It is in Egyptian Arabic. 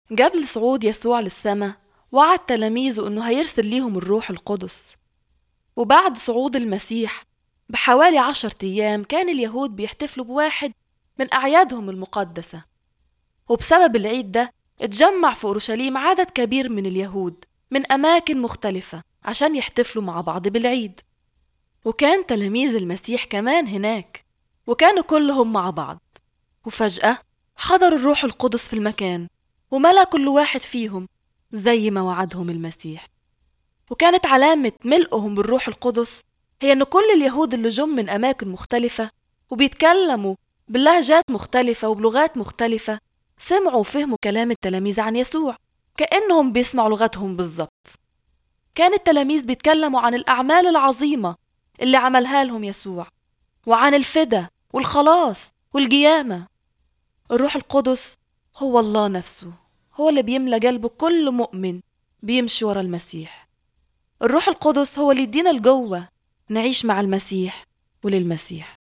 قبل صعود يسوع للسماء وعد تلاميذه إنه هيرسل ليهم الروح القدس وبعد صعود المسيح بحوالي عشرة أيام كان اليهود بيحتفلوا بواحد من أعيادهم المقدسة وبسبب العيد ده اتجمع في أورشليم عدد كبير من اليهود من أماكن مختلفة عشان يحتفلوا مع بعض بالعيد وكان تلاميذ المسيح كمان هناك وكانوا كلهم مع بعض وفجأة حضر الروح القدس في المكان وملا كل واحد فيهم زي ما وعدهم المسيح وكانت علامة ملئهم بالروح القدس هي إن كل اليهود اللي جم من أماكن مختلفة وبيتكلموا بلهجات مختلفة وبلغات مختلفة سمعوا وفهموا كلام التلاميذ عن يسوع كأنهم بيسمعوا لغتهم بالظبط كان التلاميذ بيتكلموا عن الأعمال العظيمة اللي عملها لهم يسوع وعن الفدا والخلاص والقيامة الروح القدس هو الله نفسه هو اللي بيملى قلب كل مؤمن بيمشي ورا المسيح الروح القدس هو اللي يدينا القوة نعيش مع المسيح وللمسيح